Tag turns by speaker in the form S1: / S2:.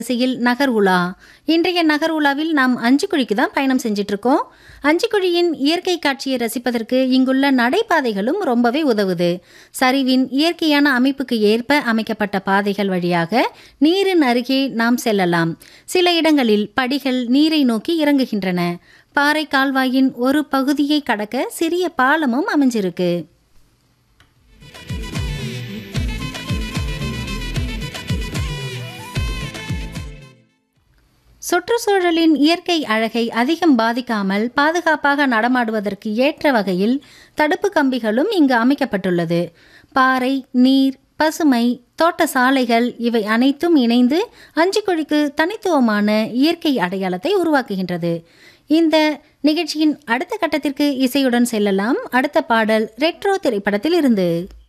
S1: திசையில் நகர் உலா இன்றைய நகர் உலாவில் நாம் அஞ்சுக்குழிக்கு தான் பயணம் செஞ்சுட்டு இருக்கோம் அஞ்சுக்குழியின் இயற்கை காட்சியை ரசிப்பதற்கு இங்குள்ள நடைபாதைகளும் ரொம்பவே உதவுது சரிவின் இயற்கையான அமைப்புக்கு ஏற்ப அமைக்கப்பட்ட பாதைகள் வழியாக நீரின் அருகே நாம் செல்லலாம் சில இடங்களில் படிகள் நீரை நோக்கி இறங்குகின்றன பாறை கால்வாயின் ஒரு பகுதியை கடக்க சிறிய பாலமும் அமைஞ்சிருக்கு சுற்றுச்சூழலின் இயற்கை அழகை அதிகம் பாதிக்காமல் பாதுகாப்பாக நடமாடுவதற்கு ஏற்ற வகையில் தடுப்பு கம்பிகளும் இங்கு அமைக்கப்பட்டுள்ளது பாறை நீர் பசுமை தோட்ட சாலைகள் இவை அனைத்தும் இணைந்து அஞ்சுக்குழிக்கு தனித்துவமான இயற்கை அடையாளத்தை உருவாக்குகின்றது இந்த நிகழ்ச்சியின் அடுத்த கட்டத்திற்கு இசையுடன் செல்லலாம் அடுத்த பாடல் ரெட்ரோ திரைப்படத்தில் இருந்து